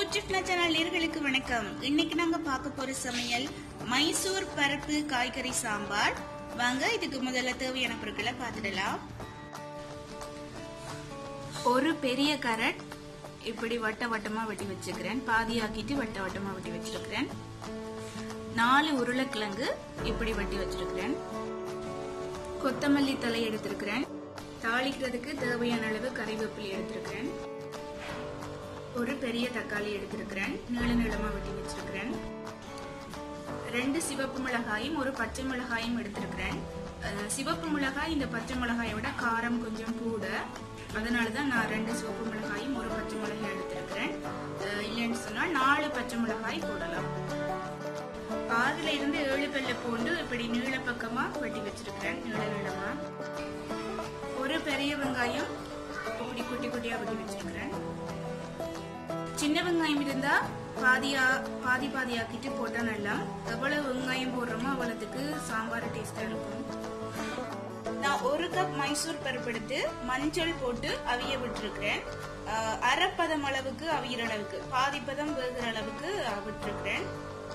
சுற்றுலா சேனல் நேர்களுக்கு வணக்கம் இன்னைக்கு நாங்க பார்க்க போற சமையல் மைசூர் பருப்பு காய்கறி சாம்பார் வாங்க இதுக்கு முதல்ல தேவையான பொருட்களை பார்த்துடலாம் ஒரு பெரிய கரட் இப்படி வட்ட வட்டமா வெட்டி வச்சுக்கிறேன் பாதியாக்கிட்டு வட்ட வட்டமா வெட்டி வச்சிருக்கிறேன் நாலு உருளைக்கிழங்கு இப்படி வெட்டி வச்சிருக்கிறேன் கொத்தமல்லி தலை எடுத்திருக்கிறேன் தாளிக்கிறதுக்கு தேவையான அளவு கறிவேப்பிலை எடுத்திருக்கிறேன் ஒரு பெரிய தக்காளி எடுத்திருக்கிறேன் நீள நீளமா வெட்டி வச்சிருக்கிறேன் ரெண்டு சிவப்பு மிளகாயும் ஒரு பச்சை மிளகாயும் எடுத்திருக்கிறேன் அஹ், சிவப்பு மிளகாய் இந்த பச்சை மிளகாயை விட காரம் கொஞ்சம் கூட அதனாலதான் நான் ரெண்டு சிவப்பு மிளகாயும் ஒரு பச்சை மிளகாய் எடுத்திருக்கிறேன் அஹ், இல்லைன்னு சொன்னா நாலு பச்சை மிளகாய் போடலாம் ஆறுல இருந்து ஏழு பெல்ல பூண்டு இப்படி நீள பக்கமா வெட்டி வச்சிருக்கிறேன் நீள நீளமா ஒரு பெரிய வெங்காயம் இப்படி குட்டி குட்டியா வெட்டி வச்சிருக்கிறேன் சின்ன வெங்காயம் இருந்தா பாதியா பாதி பாதியாக்கிட்டு போட்டா நல்லா எவ்வளவு வெங்காயம் போடுறோமோ அவ்வளவுக்கு சாம்பார் டேஸ்டா இருக்கும் நான் ஒரு கப் மைசூர் பருப்பு எடுத்து மஞ்சள் போட்டு அவிய விட்டுருக்கிறேன் அஹ், அரைப்பதம் அளவுக்கு அவியிற அளவுக்கு பாதி பதம் வேகிற அளவுக்கு விட்டுருக்கிறேன்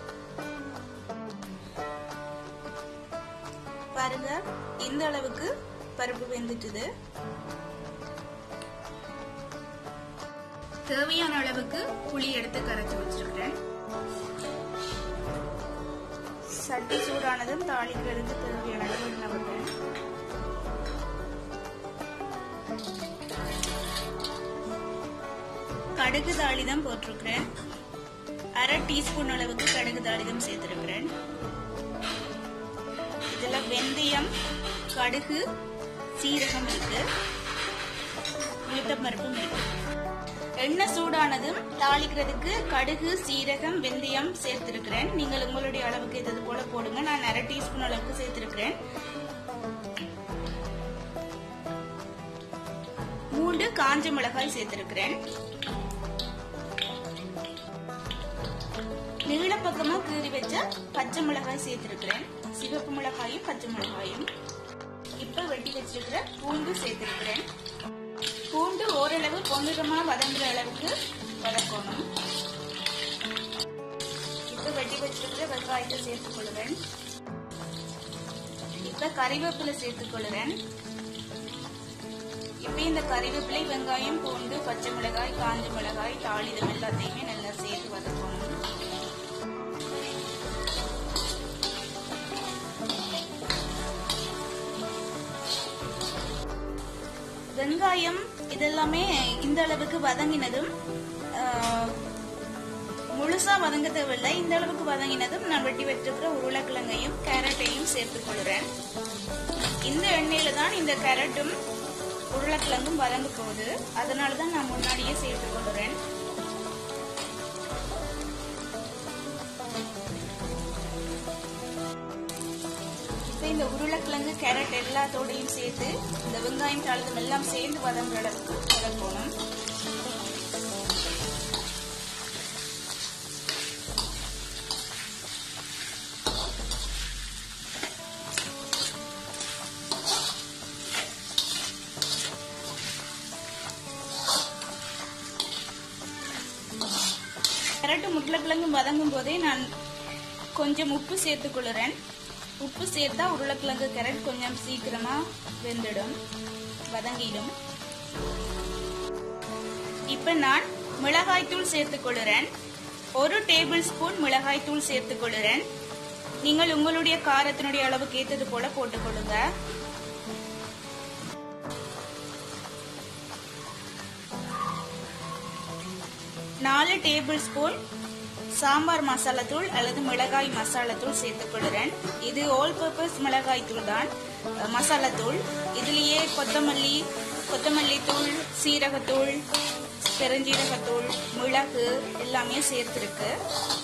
பாருங்க இந்த அளவுக்கு பருப்பு வெந்துட்டுது தேவையான அளவுக்கு புளி எடுத்து கரைச்சி வச்சிருக்கிறேன் சட்டி சூடானதும் தாளிக்கிறதுக்கு தேவையான அளவு எண்ணெய் விட்டேன் கடுகு தாளிதம் போட்டிருக்கிறேன் அரை டீஸ்பூன் அளவுக்கு கடுகு தாளிதம் சேர்த்திருக்கிறேன் இதுல வெந்தயம் கடுகு சீரகம் இருக்கு உளுத்தம்பருப்பும் இருக்கு எண்ணெய் சூடானதும் தாளிக்கிறதுக்கு கடுகு சீரகம் வெந்தயம் சேர்த்திருக்கிறேன் நீங்கள் உங்களுடைய அளவுக்கு இது போல போடுங்க நான் அரை டீஸ்பூன் அளவுக்கு சேர்த்திருக்கிறேன் மூன்று காஞ்ச மிளகாய் சேர்த்திருக்கிறேன் நீள பக்கமா கீறி வச்ச பச்சை மிளகாய் சேர்த்திருக்கிறேன் சிவப்பு மிளகாயும் பச்சை மிளகாயும் இப்ப வெட்டி வச்சிருக்கிற பூண்டு சேர்த்திருக்கிறேன் பூண்டு ஓரளவு பொன்னிறமா வதங்குற அளவுக்கு வதக்கணும் இப்ப வெட்டி வச்சிருக்கிற வெங்காயத்தை சேர்த்துக் கொள்ளுவேன் இப்ப கறிவேப்பிலை சேர்த்துக் கொள்ளுவேன் இப்ப இந்த கறிவேப்பிலை வெங்காயம் பூண்டு பச்சை மிளகாய் காஞ்ச மிளகாய் தாளிதம் எல்லாத்தையுமே நல்லா சேர்த்து வதக்கணும் வெங்காயம் இதெல்லாமே இந்த அளவுக்கு வதங்கினதும் ஆஹ், முழுசா வதங்க தேவையில்லை இந்த அளவுக்கு வதங்கினதும் நான் வெட்டி வச்சிருக்கிற உருளைக்கிழங்கையும் கேரட்டையும் சேர்த்துக் கொள்கிறேன் இந்த எண்ணெயில தான் இந்த கேரட்டும் உருளைக்கிழங்கும் வதங்க போகுது அதனால தான் நான் முன்னாடியே சேர்த்துக் கொள்கிறேன் இப்ப இந்த உருளைக்கிழங்கு கேரட் எல்லாத்தோடையும் சேர்த்து இந்த வெங்காயம் தாளிதம் எல்லாம் சேர்ந்து வதங்குற அளவுக்கு வதக்கணும் கேரட்டும் உருளைக்கிழங்கும் வதங்கும் போதே நான் கொஞ்சம் உப்பு சேர்த்துக் கொள்ளுறேன் உப்பு சேர்த்தா உருளைக்கிழங்கு கேரட் கொஞ்சம் சீக்கிரமா வெந்துடும் வதங்கிடும் இப்ப நான் மிளகாய்த்தூள் சேர்த்துக் கொள்ளுறேன் ஒரு டேபிள் ஸ்பூன் மிளகாய்த்தூள் சேர்த்துக் கொள்ளுறேன் நீங்கள் உங்களுடைய காரத்தினுடைய அளவுக்கு ஏத்தது போல போட்டுக்கொள்ளுங்க நாலு டேபிள் ஸ்பூன் சாம்பார் மசாலா தூள் அல்லது மிளகாய் மசாலா தூள் சேர்த்துக் கொள்கிறேன் இது ஆல் பர்பஸ் மிளகாய் தூள் தான் அஹ், மசாலா தூள் இதுலயே கொத்தமல்லி கொத்தமல்லி தூள் சீரகத்தூள் பெருஞ்சீரகத்தூள் மிளகு எல்லாமே சேர்த்திருக்கு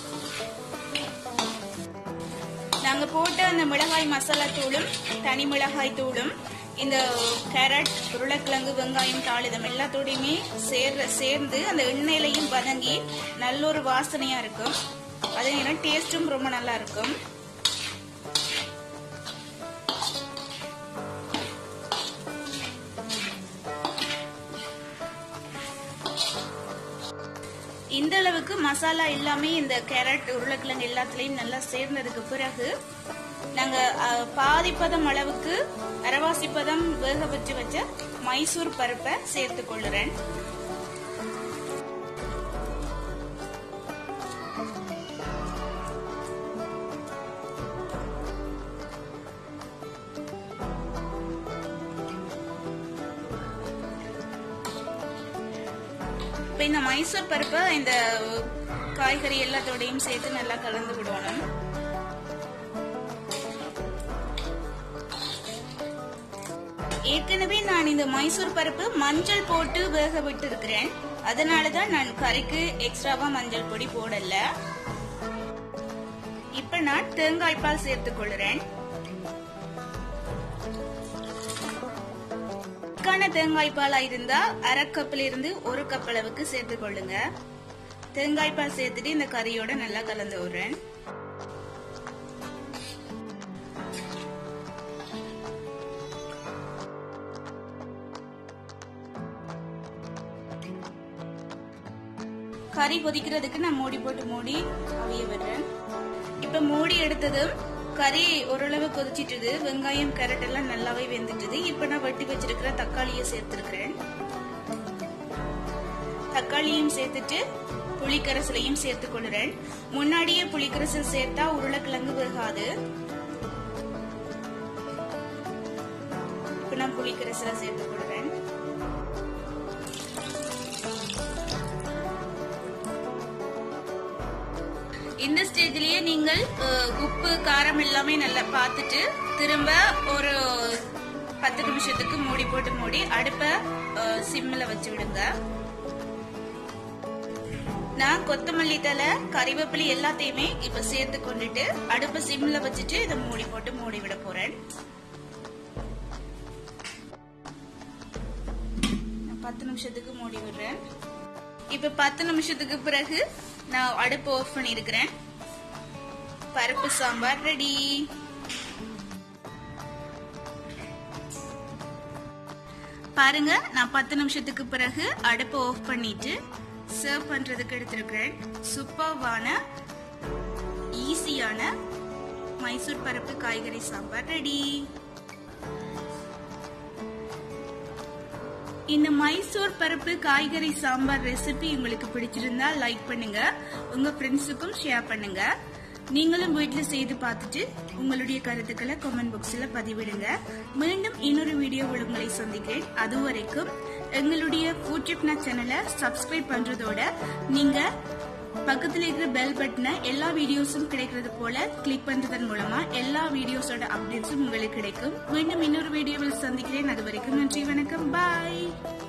நாங்க போட்ட அந்த மிளகாய் மசாலா தூளும் தனி மிளகாய் தூளும் இந்த கேரட் உருளைக்கிழங்கு வெங்காயம் தாளிதம் எல்லாத்தோடையுமே சேர்ற சேர்ந்து அந்த எண்ணெயிலையும் வதங்கி நல்ல ஒரு வாசனையா இருக்கும் அதே நேரம் டேஸ்டும் ரொம்ப நல்லா இருக்கும் இந்த அளவுக்கு மசாலா எல்லாமே இந்த கேரட் உருளைக்கிழங்கு எல்லாத்துலயும் நல்லா சேர்ந்ததுக்கு பிறகு நாங்க அஹ், பாதி பதம் அளவுக்கு அரவாசி பதம் வேக வச்சு வச்ச மைசூர் பருப்பை சேர்த்து கொள்ளுறேன் இப்ப இந்த மைசூர் பருப்பை இந்த காய்கறி எல்லாத்தோடையும் சேர்த்து நல்லா கலந்து விடணும் ஏற்கனவே நான் இந்த மைசூர் பருப்பு மஞ்சள் போட்டு வேக விட்டு இருக்கிறேன் அதனாலதான் நான் கறிக்கு எக்ஸ்ட்ராவா மஞ்சள் பொடி போடல இப்ப நான் தேங்காய் பால் சேர்த்துக் கொள்கிறேன் திக்கான தேங்காய் பாலா இருந்தா அரை கப்ல இருந்து ஒரு கப் அளவுக்கு சேர்த்துக் கொள்ளுங்க தேங்காய் பால் சேர்த்துட்டு இந்த கறியோட நல்லா கலந்து விடுறேன் கறி கொதிக்கிறதுக்கு நான் மூடி போட்டு மூடி அவிய விடுறேன் இப்ப மூடி எடுத்ததும் கறி ஓரளவு கொதிச்சிட்டுது வெங்காயம் கேரட் எல்லாம் நல்லாவே வெந்துட்டுது இப்ப நான் வெட்டி வச்சிருக்கிற தக்காளியை சேர்த்திருக்கிறேன் தக்காளியும் சேர்த்துட்டு புளிக்கரசலையும் சேர்த்துக் கொள்கிறேன் முன்னாடியே புளிக்கரசல் சேர்த்தா உருளைக்கிழங்கு வேகாது இப்ப நான் புளிக்கரசலை சேர்த்துக் கொள்கிறேன் இந்த ஸ்டேஜ்லயே நீங்கள் அஹ், உப்பு காரம் எல்லாமே நல்லா பார்த்துட்டு திரும்ப ஒரு பத்து நிமிஷத்துக்கு மூடி போட்டு மூடி அடுப்ப சிம்மில் வச்சு விடுங்க நான் கொத்தமல்லி தலை கறிவேப்பிலை எல்லாத்தையுமே இப்ப சேர்த்து கொண்டுட்டு அடுப்ப சிம்ல வச்சுட்டு இதை மூடி போட்டு மூடி விட போறேன் நான் பத்து நிமிஷத்துக்கு மூடி விடுறேன் இப்ப பத்து நிமிஷத்துக்கு பிறகு நான் அடுப்பு ஆஃப் பண்ணிருக்கிறேன் பருப்பு சாம்பார் ரெடி பாருங்க நான் பத்து நிமிஷத்துக்கு பிறகு அடுப்பை ஆஃப் பண்ணிட்டு சர்வ் பண்றதுக்கு எடுத்திருக்கிறேன் சூப்பர்வான ஈஸியான மைசூர் பருப்பு காய்கறி சாம்பார் ரெடி இந்த மைசூர் பருப்பு காய்கறி சாம்பார் ரெசிபி உங்களுக்கு பிடிச்சிருந்தா லைக் பண்ணுங்க உங்க ஃப்ரெண்ட்ஸுக்கும் ஷேர் பண்ணுங்க நீங்களும் வீட்டில் செய்து பார்த்துட்டு உங்களுடைய கருத்துக்களை கமெண்ட் பாக்ஸில் பதிவிடுங்க மீண்டும் இன்னொரு வீடியோவில் உங்களை சந்திக்கிறேன் அது வரைக்கும் எங்களுடைய ஃபுட்ரிப்னா சேனலை சப்ஸ்கிரைப் பண்றதோட நீங்க பக்கத்துல இருக்கிற பெல் பட்டனை எல்லா வீடியோஸும் கிடைக்கிறது போல கிளிக் பண்றதன் மூலமா எல்லா வீடியோஸோட அப்டேட்ஸும் உங்களுக்கு கிடைக்கும் மீண்டும் இன்னொரு வீடியோவில் சந்திக்கிறேன் அது வரைக்கும் நன்றி வணக்கம் பாய்